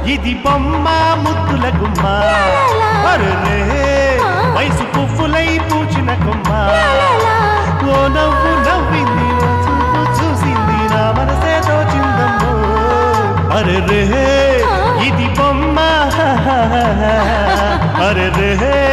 ఇది బొమ్మ ముద్దుల గుమ్మ అరే వయసు పువ్వులై పూచిన కొమ్మ ఓ నవ్వు నవ్వింది ఓ చూపు చూసింది నా మనసే తోచిందమ్మో అరే రే ఇది బొమ్మ అరే రే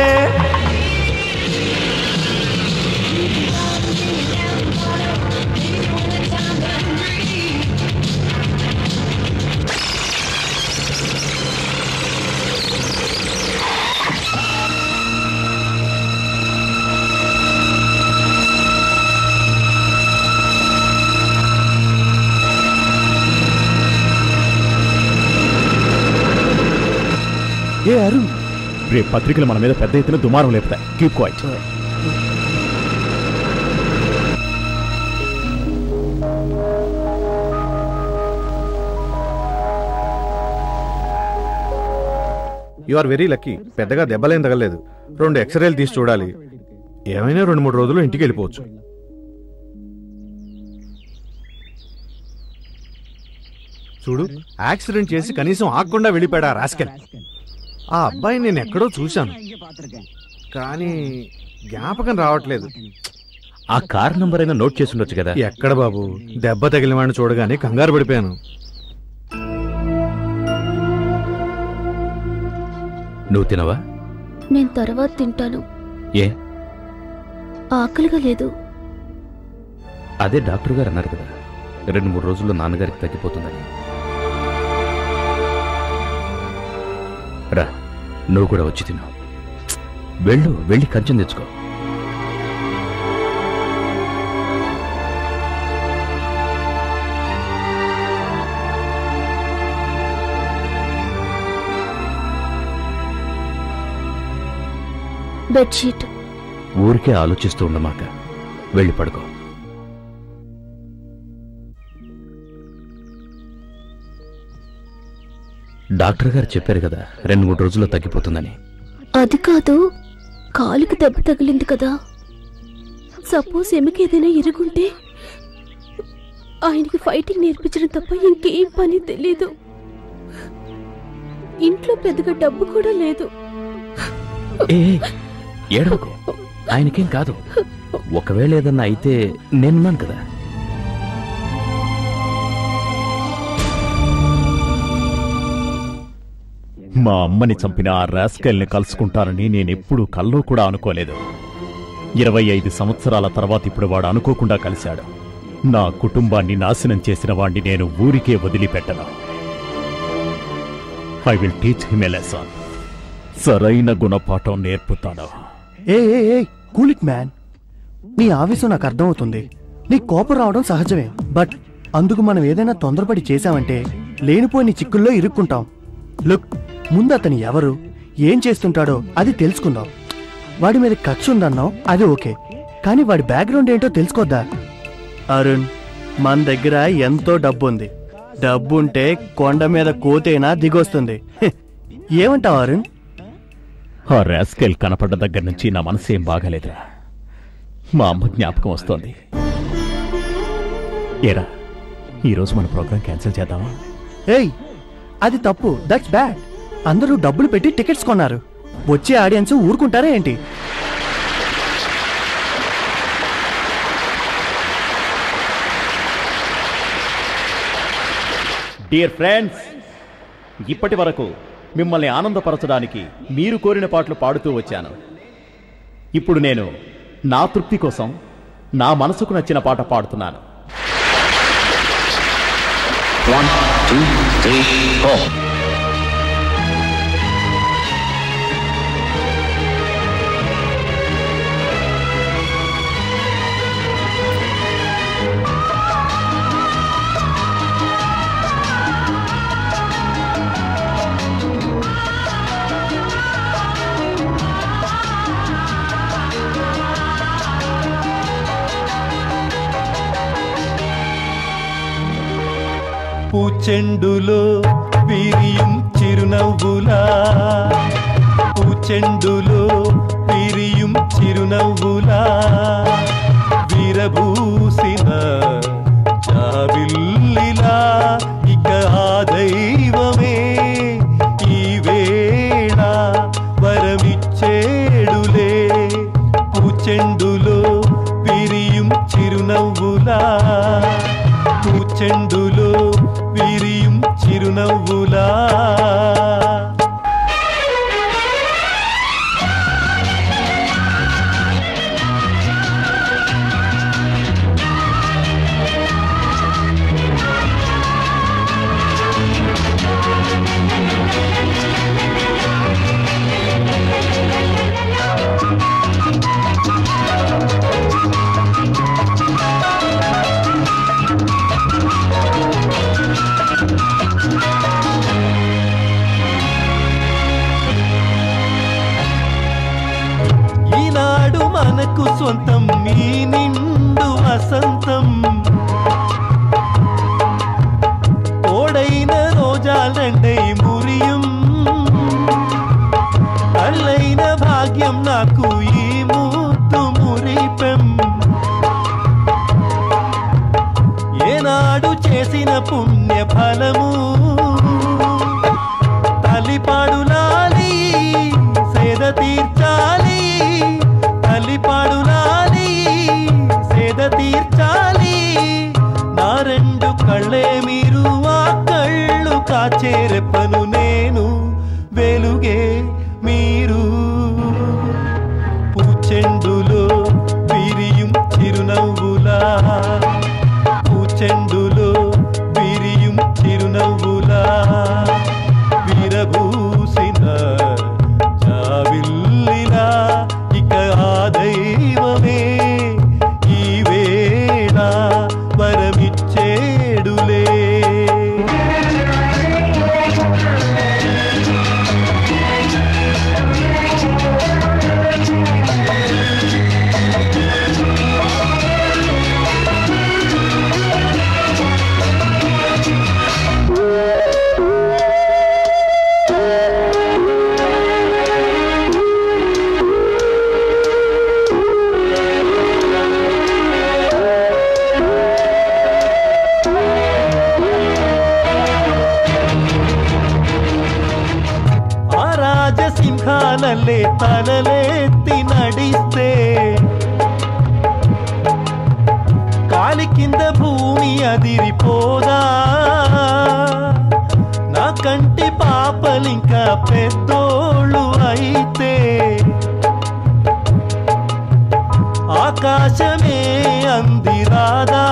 ఏ అరుణ్ రేపు పత్రికలు మన మీద పెద్ద ఎత్తున దుమారం లేపుతాయి keep quiet you are very lucky పెద్దగా దెబ్బలేం తగలేదు రెండు ఎక్స్రేలు తీసి చూడాలి ఏమైనా రెండు మూడు రోజులు ఇంటికి వెళ్ళిపోవచ్చు చూడు యాక్సిడెంట్ చేసి కనీసం ఆగకుండా వెళ్ళిపోయాడు ఆ రాస్కెల్ ఆ అబ్బాయి నేను ఎక్కడో చూశాను కానీ జ్ఞాపకం రావట్లేదు ఆ కార్ నంబర్ అయినా నోట్ చేసి ఉండొచ్చు కదా ఎక్కడ బాబు దెబ్బ తగిలిన వాడిని చూడగానే కంగారు పడిపోయాను నువ్వు తినవా నేను తర్వాత తింటాను ఏ ఆకలిగా లేదు అదే డాక్టర్ గారు అన్నారు కదా రెండు మూడు రోజుల్లో నాన్నగారికి తగ్గిపోతుందని రా నువ్వు కూడా వచ్చి తిను వెళ్ళు వెళ్ళి కంచెం తెచ్చుకో బెడ్షీట్ ఊరికే ఆలోచిస్తూ ఉండమాక వెళ్ళి పడుకో డాక్టర్ గారు చెప్పారు కదా రెండు మూడు రోజుల్లో తగ్గిపోతుందని అది కాదు కాలుకి దెబ్బ తగిలింది కదా సపోజ్ ఎమకి ఏదైనా ఇరుగుంటే ఆయనకి ఫైటింగ్ నేర్పించడం తప్ప ఇంకేం పని తెలీదు ఇంట్లో పెద్దగా డబ్బు కూడా లేదు ఏ ఏడవకు ఆయనకేం కాదు ఒకవేళ ఏదన్నా అయితే నేనున్నాను కదా మా అమ్మని చంపిన ఆ రాస్కెల్ని కలుసుకుంటానని నేనెప్పుడూ కల్లో కూడా అనుకోలేదు ఇరవై ఐదు సంవత్సరాల తర్వాత ఇప్పుడు వాడు అనుకోకుండా కలిశాడు నా కుటుంబాన్ని నాశనం చేసిన వాణ్ణి నేను ఊరికే వదిలిపెట్టను I will teach him a lesson సరైన గుణపాఠం నేర్పుతాను ఏ ఏ ఏ కూల్ ఇట్ మ్యాన్ నీ ఆవేశం నాకు అర్థమవుతుంది నీ కోపం రావడం సహజమే బట్ అందుకు మనం ఏదైనా తొందరపడి చేశామంటే లేనిపోయిన చిక్కుల్లో ఇరుక్కుంటాం లుక్ ముందు అతను ఎవరు ఏం చేస్తుంటాడో అది తెలుసుకుందాం వాడి మీద కక్ష ఉందన్నావు అది ఓకే కానీ వాడి బ్యాక్గ్రౌండ్ ఏంటో తెలుసుకోద్దా అరుణ్ మన దగ్గర ఎంతో డబ్బు ఉంది డబ్బుంటే కొండ మీద కోతైనా దిగొస్తుంది హె, ఏమంటావు అరుణ్ ఆ రాస్కెల్ కనపడ్డ దగ్గర నుంచి నా మనసు ఏం బాగాలేదురా మా అమ్మ జ్ఞాపకం వస్తోంది ఏరా ఈరోజు మన ప్రోగ్రాం క్యాన్సిల్ చేద్దామా ఏయ్ అది తప్పు దట్స్ బ్యాడ్ అందరూ డబ్బులు పెట్టి టికెట్స్ కొన్నారు వచ్చే ఆడియన్స్ ఊరుకుంటారా ఏంటి డియర్ ఫ్రెండ్స్ ఇప్పటి వరకు మిమ్మల్ని ఆనందపరచడానికి మీరు కోరిన పాటలు పాడుతూ వచ్చాను ఇప్పుడు నేను నా తృప్తి కోసం నా మనసుకు నచ్చిన పాట పాడుతున్నాను పూచెండులో వీరియం చిరునవ్వులా పూచెండులో వీరియం చిరునవ్వులా వీరభూసిన జాబిల్లిలా ఇక ఆ దైవమే పూచెండులో విరిയും చిరునవ్వులా ఈనాడు మనకు సొంతం ఈ నిండు వసంతం తోడైన రోజాలండై మురియం అల్లైన భాగ్యం నాకు ఈ ముద్దు మురిపెం ఏనాడు చేసిన పుణ్య ఫలము తలిపాడులాలి సేద తీర్చాలి తలిపాడులాలి సేద తీర్చాలి నా రెండు కళ్ళే మీరు ఆ కళ్ళు కాచేరెప్పను నేను వెలుగే మీరు పూచెండులో విరిയും చిరునవ్వులా పూచెండులో విరిയും చిరునవ్వులా విరబూసిన చావిల్లినా ఇక ఆ దైవమే ఈ వేళ వరమిచ్చేడులే ఆ రాజసింహాలల్లే తలలేత్తి నడిస్తే కాలి కింద భూమి అదిరిపోదా నా కంటి పాపలింకా పెద్దోళ్ళు అయితే ఆకాశమే అందిరాదా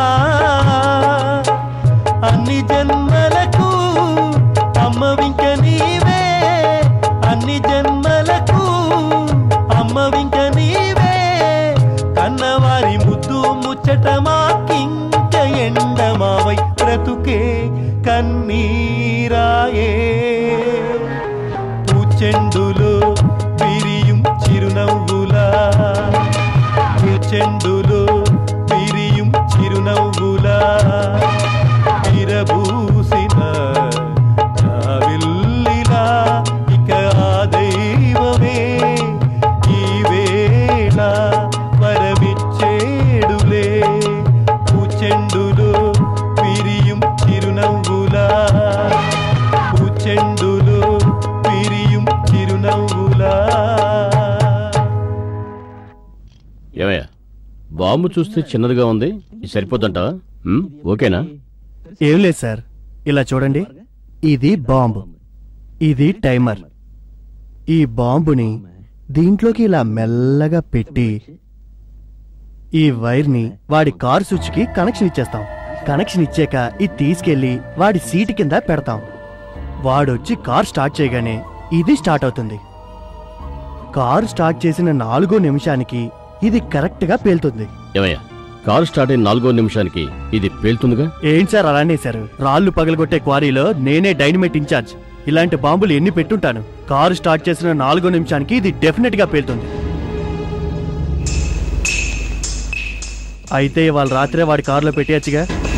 అన్ని జన్మలకు అమ్మవింక నీవే అన్ని జన్మలకు అమ్మవింక నీవే కన్నవారి ముద్దు ముచ్చట మాకింక ఎండమావై బ్రతుకే కన్నీరాయే పూచెండులో విరిയും చిరునవ్వులా పూచెండులో విరిയും చిరునవ్వులా విరబూసిన చావిల్లిలా ఇక ఆ దైవమే ఈ వేళ వరమిచ్చేడులే పూచెండులో విరిയും చిరునవ్వులా పూచెండులో విరిയും చిరునవ్వులా ఏమయ్యా బాంబు చూస్తే చిన్నదిగా ఉంది ఇది సరిపోద్దంటావా ఉమ్, ఓకేనా ఏం లేదు సార్ ఇలా చూడండి ఇది బాంబు ఇది టైమర్ ఈ బాంబుని దీంట్లోకి ఇలా మెల్లగా పెట్టి ఈ వైర్ని వాడి కారు స్విచ్కి కనెక్షన్ ఇచ్చేస్తాం కనెక్షన్ ఇచ్చాక ఇది తీసుకెళ్లి వాడి సీటు కింద పెడతాం వాడొచ్చి కార్ స్టార్ట్ చేయగానే ఇది స్టార్ట్ అవుతుంది కారు స్టార్ట్ చేసిన నాలుగో నిమిషానికి ఇది కరెక్ట్గా పేలుతుంది ఏమయ్యా కారు స్టార్ట్ అయిన నాలుగో నిమిషానికి ఇది పేలుతుందిగా ఏంటి సార్ అలానే సార్ రాళ్ళు పగలగొట్టే క్వారీలో నేనే డైనమైట్ ఇన్ఛార్జ్ ఇలాంటి బాంబులు ఎన్ని పెట్టుంటాను కారు స్టార్ట్ చేసిన నాలుగో నిమిషానికి ఇది డెఫినెట్ గా పేలుతుంది అయితే ఇవాళ రాత్రే వాడి కారులో పెట్టేయచ్చుగా